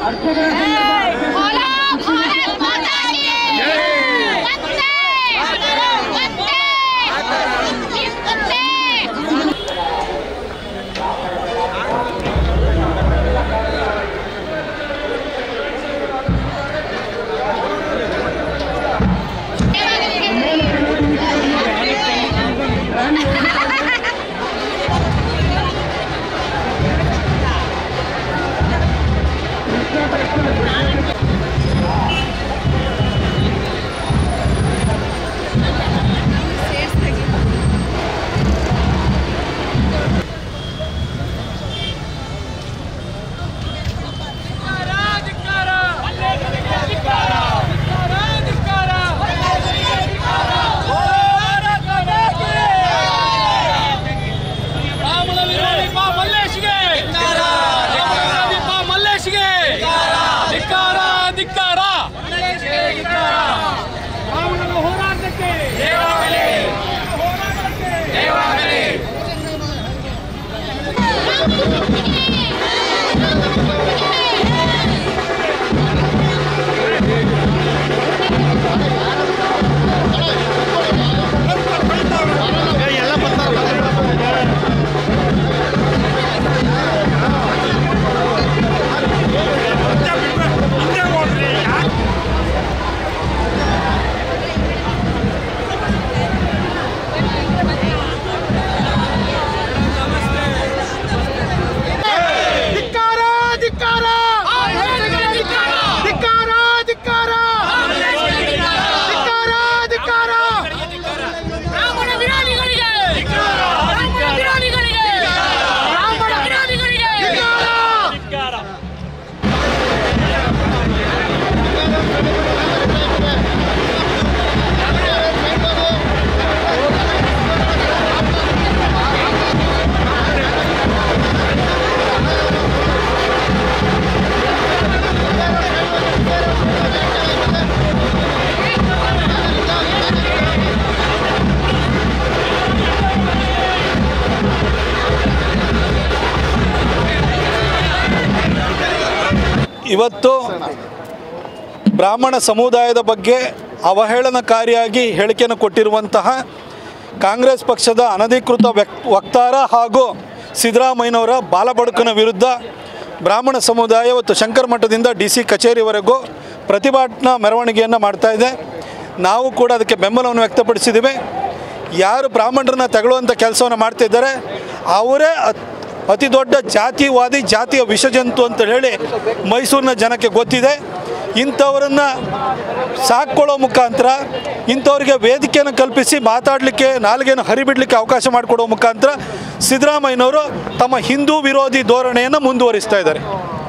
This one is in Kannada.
बोला भारत माता की वंदे वंदे वंदे ಧಿಕ್ಕಾರ ಧಿಕ್ಕಾರ ಧಿಕ್ಕಾರ ಧಿಕ್ಕಾರ ಧಿಕ್ಕಾರ ಧಿಕ್ಕಾರ ಬ್ರಾಹ್ಮಣ ವಿರೋಧಿಗಳಿಗೆ ಬ್ರಾಹ್ಮಣ ವಿರೋಧಿಗಳಿಗೆ ಬ್ರಾಹ್ಮಣ ವಿರೋಧಿಗಳಿಗೆ ಇವತ್ತು ಬ್ರಾಹ್ಮಣ ಸಮುದಾಯದ ಬಗ್ಗೆ ಅವಹೇಳನಕಾರಿಯಾಗಿ ಹೇಳಿಕೆಯನ್ನು ಕೊಟ್ಟಿರುವಂತಹ ಕಾಂಗ್ರೆಸ್ ಪಕ್ಷದ ಅನಧಿಕೃತ ವ್ಯಕ್ ವಕ್ತಾರ ಹಾಗೂ ಸಿದ್ದರಾಮಯ್ಯನವರ ಬಾಲಬಡುಕನ ವಿರುದ್ಧ ಬ್ರಾಹ್ಮಣ ಸಮುದಾಯ ಇವತ್ತು ಶಂಕರ ಮಠದಿಂದ ಡಿ ಸಿ ಕಚೇರಿವರೆಗೂ ಪ್ರತಿಭಟನಾ ಮೆರವಣಿಗೆಯನ್ನು ಮಾಡ್ತಾ ಇದೆ ನಾವು ಕೂಡ ಅದಕ್ಕೆ ಬೆಂಬಲವನ್ನು ವ್ಯಕ್ತಪಡಿಸಿದ್ದೀವಿ ಯಾರು ಬ್ರಾಹ್ಮಣರನ್ನ ತಗೊಳ್ಳುವಂಥ ಕೆಲಸವನ್ನು ಮಾಡ್ತಿದ್ದಾರೆ ಅವರೇ ಅತ್- ಅತಿ ದೊಡ್ಡ ಜಾತಿವಾದಿ ಜಾತಿಯ ವಿಷಜಂತು ಅಂತ ಹೇಳಿ ಮೈಸೂರಿನ ಜನಕ್ಕೆ ಗೊತ್ತಿದೆ ಇಂಥವರನ್ನು ಸಾಕ್ಕೊಳ್ಳೋ ಮುಖಾಂತರ ಇಂಥವ್ರಿಗೆ ವೇದಿಕೆಯನ್ನು ಕಲ್ಪಿಸಿ ಮಾತಾಡಲಿಕ್ಕೆ ನಾಲ್ಗೆಯನ್ನು ಹರಿಬಿಡಲಿಕ್ಕೆ ಅವಕಾಶ ಮಾಡಿಕೊಡೋ ಮುಖಾಂತರ ಸಿದ್ದರಾಮಯ್ಯನವರು ತಮ್ಮ ಹಿಂದೂ ವಿರೋಧಿ ಧೋರಣೆಯನ್ನು ಮುಂದುವರಿಸ್ತಾ ಇದ್ದಾರೆ